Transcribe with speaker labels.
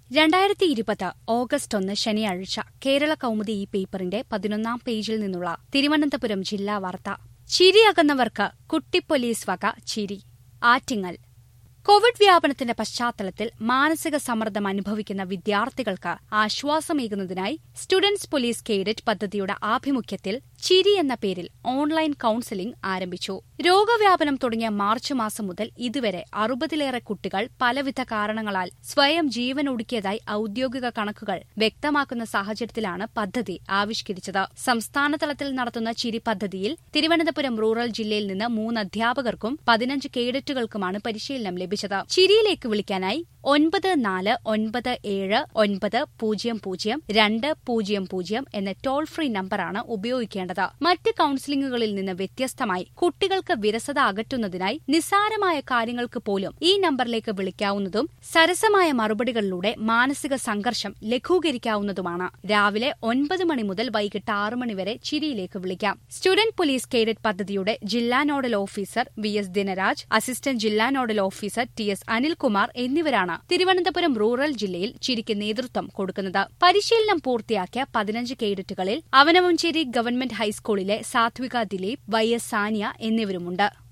Speaker 1: രണ്ടായിരത്തി ഇരുപത് ഓഗസ്റ്റ് ഒന്ന് ശനിയാഴ്ച കേരള കൗമുദി ഈ പേപ്പറിന്റെ പതിനൊന്നാം പേജിൽ നിന്നുള്ള തിരുവനന്തപുരം ജില്ലാ വാർത്ത ചിരിയകന്നവർക്ക് കുട്ടിപ്പൊലീസ് വക ചിരി ആറ്റിങ്ങൽ കോവിഡ് വ്യാപനത്തിന്റെ പശ്ചാത്തലത്തിൽ മാനസിക സമ്മർദ്ദം അനുഭവിക്കുന്ന വിദ്യാർത്ഥികൾക്ക് ആശ്വാസമേകുന്നതിനായി സ്റ്റുഡൻസ് പോലീസ് കേഡറ്റ് പദ്ധതിയുടെ ആഭിമുഖ്യത്തിൽ ചിരി എന്ന പേരിൽ ഓൺലൈൻ കൌൺസിലിംഗ് ആരംഭിച്ചു രോഗവ്യാപനം തുടങ്ങിയ മാർച്ച് മാസം മുതൽ ഇതുവരെ അറുപതിലേറെ കുട്ടികൾ പലവിധ കാരണങ്ങളാൽ സ്വയം ജീവനൊടുക്കിയതായി ഔദ്യോഗിക കണക്കുകൾ വ്യക്തമാക്കുന്ന സാഹചര്യത്തിലാണ് പദ്ധതി ആവിഷ്കരിച്ചത് സംസ്ഥാനതലത്തിൽ നടത്തുന്ന ചിരി പദ്ധതിയിൽ തിരുവനന്തപുരം റൂറൽ ജില്ലയിൽ നിന്ന് മൂന്ന് അധ്യാപകർക്കും പതിനഞ്ച് കേഡറ്റുകൾക്കുമാണ് പരിശീലനം ലഭിച്ചത് ചിരിയിലേക്ക് വിളിക്കാനായി ഒൻപത് നാല് ഒൻപത് ഏഴ് ഒൻപത് പൂജ്യം പൂജ്യം രണ്ട് പൂജ്യം പൂജ്യം എന്ന ടോൾ ഫ്രീ നമ്പറാണ് ഉപയോഗിക്കേണ്ടത് മറ്റ് കൌൺസിലിംഗുകളിൽ നിന്ന് വ്യത്യസ്തമായി കുട്ടികൾക്ക് വിരസത അകറ്റുന്നതിനായി നിസ്സാരമായ കാര്യങ്ങൾക്ക് പോലും ഈ നമ്പറിലേക്ക് വിളിക്കാവുന്നതും സരസമായ മറുപടികളിലൂടെ മാനസിക സംഘർഷം ലഘൂകരിക്കാവുന്നതുമാണ് രാവിലെ ഒൻപത് മണി മുതൽ വൈകിട്ട് ആറ് മണി വരെ ചിരിയിലേക്ക് വിളിക്കാം സ്റ്റുഡന്റ് പോലീസ് കേഡറ്റ് പദ്ധതിയുടെ ജില്ലാ nodal officer V S Dinaraj assistant ജില്ലാ nodal officer T S Anilkumar എന്നിവരാണ് തിരുവനന്തപുരം റൂറൽ ജില്ലയിൽ ചിരിക്ക് നേതൃത്വം കൊടുക്കുന്നത് പരിശീലനം പൂർത്തിയാക്കിയ പതിനഞ്ച് കേഡറ്റുകളിൽ അവനവഞ്ചേരി ഗവൺമെന്റ് ഹൈസ്കൂളിലെ സാത്വിക ദിലീപ് വൈ എസ് സാനിയ എന്നിവരുമുണ്ട്